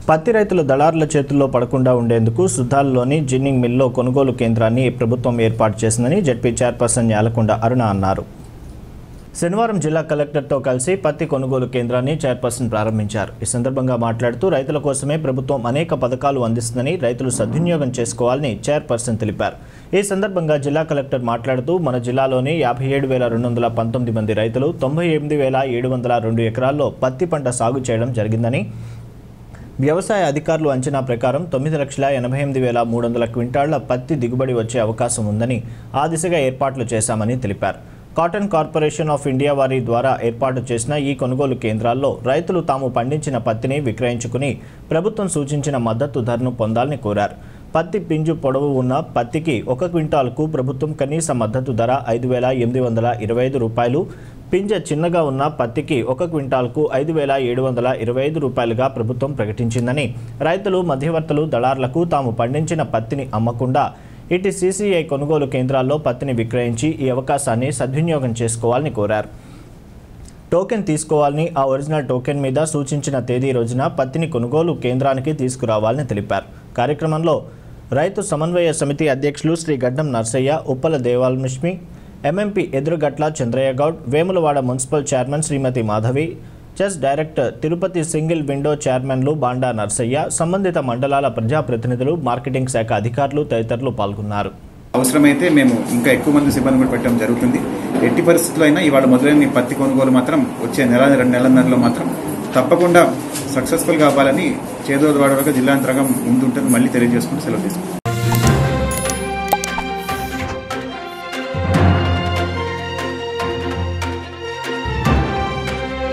పత్తి రైతులు దళారుల చేతుల్లో పడకుండా ఉండేందుకు సుధాల్లోని జిన్నింగ్ మిల్లో కొనుగోలు కేంద్రాన్ని ప్రభుత్వం ఏర్పాటు చేసిందని జడ్పీ చైర్పర్సన్ యాలకొండ అరుణ అన్నారు శనివారం జిల్లా కలెక్టర్తో కలిసి పత్తి కొనుగోలు కేంద్రాన్ని చైర్పర్సన్ ప్రారంభించారు ఈ సందర్భంగా మాట్లాడుతూ రైతుల కోసమే ప్రభుత్వం అనేక పథకాలు అందిస్తుందని రైతులు సద్వినియోగం చేసుకోవాలని చైర్పర్సన్ తెలిపారు ఈ సందర్భంగా జిల్లా కలెక్టర్ మాట్లాడుతూ మన జిల్లాలోని యాభై ఏడు వేల రెండు వందల పంతొమ్మిది మంది రైతులు తొంభై ఎనిమిది వేల ఏడు వందల రెండు ఎకరాల్లో పత్తి పంట సాగు చేయడం జరిగిందని వ్యవసాయ అధికారులు అంచనా ప్రకారం తొమ్మిది లక్షల ఎనభై ఎనిమిది వేల మూడు వందల క్వింటాళ్ల పత్తి దిగుబడి వచ్చే అవకాశం ఉందని ఆ దిశగా ఏర్పాట్లు చేశామని తెలిపారు కాటన్ కార్పొరేషన్ ఆఫ్ ఇండియా వారి ద్వారా ఏర్పాటు చేసిన ఈ కొనుగోలు కేంద్రాల్లో రైతులు తాము పండించిన పత్తిని విక్రయించుకుని ప్రభుత్వం సూచించిన మద్దతు ధరను పొందాలని కోరారు పత్తి పింజు పొడవు ఉన్న పత్తికి ఒక క్వింటాల్కు ప్రభుత్వం కనీస మద్దతు ధర ఐదు వేల ఎనిమిది వందల ఇరవై ఐదు రూపాయలు పింజ చిన్నగా ఉన్న పత్తికి ఒక క్వింటాల్కు ఐదు వేల ఏడు వందల ఇరవై ఐదు రూపాయలుగా ప్రభుత్వం ప్రకటించిందని రైతులు మధ్యవర్తులు దళార్లకు తాము పండించిన పత్తిని అమ్మకుండా ఇటు సీసీఐ కొనుగోలు కేంద్రాల్లో పత్తిని విక్రయించి ఈ అవకాశాన్ని సద్వినియోగం చేసుకోవాలని కోరారు టోకెన్ తీసుకోవాలని ఆ ఒరిజినల్ టోకెన్ మీద సూచించిన తేదీ రోజున పత్తిని కొనుగోలు కేంద్రానికి తీసుకురావాలని తెలిపారు కార్యక్రమంలో రైతు సమన్వయ సమితి అధ్యక్షులు Shri Gaddam Narsaiah Uppala Devalakshmi MMP Edurugatla Chandraiah Goud Vemulawada municipal chairman Shrimati Madhavi చెస్ డైరెక్టర్ తిరుపతి సింగిల్ విండో చైర్మన్లు బాండా నర్సయ్య సంబంధిత మండలాల ప్రజాప్రతినిధులు మార్కెటింగ్ శాఖ అధికారులు తదితరులు పాల్గొన్నారు అవసరమైతే మేము ఇంకా ఎక్కువ మంది సిబ్బంది కూడా పెట్టడం జరుగుతుంది ఎట్టి పరిస్థితుల్లో అయినా ఇవాళ మొదలైన ఈ పత్తి కొనుగోలు మాత్రం వచ్చే నెల రెండు నెలన్నరలో మాత్రం తప్పకుండా సక్సెస్ఫుల్ కావాలని చేదోడు వాడగా జిల్లాంతరంగా ముందుంటుంది మళ్ళీ తెలియజేసుకుని సెలవు తీసుకుంటాం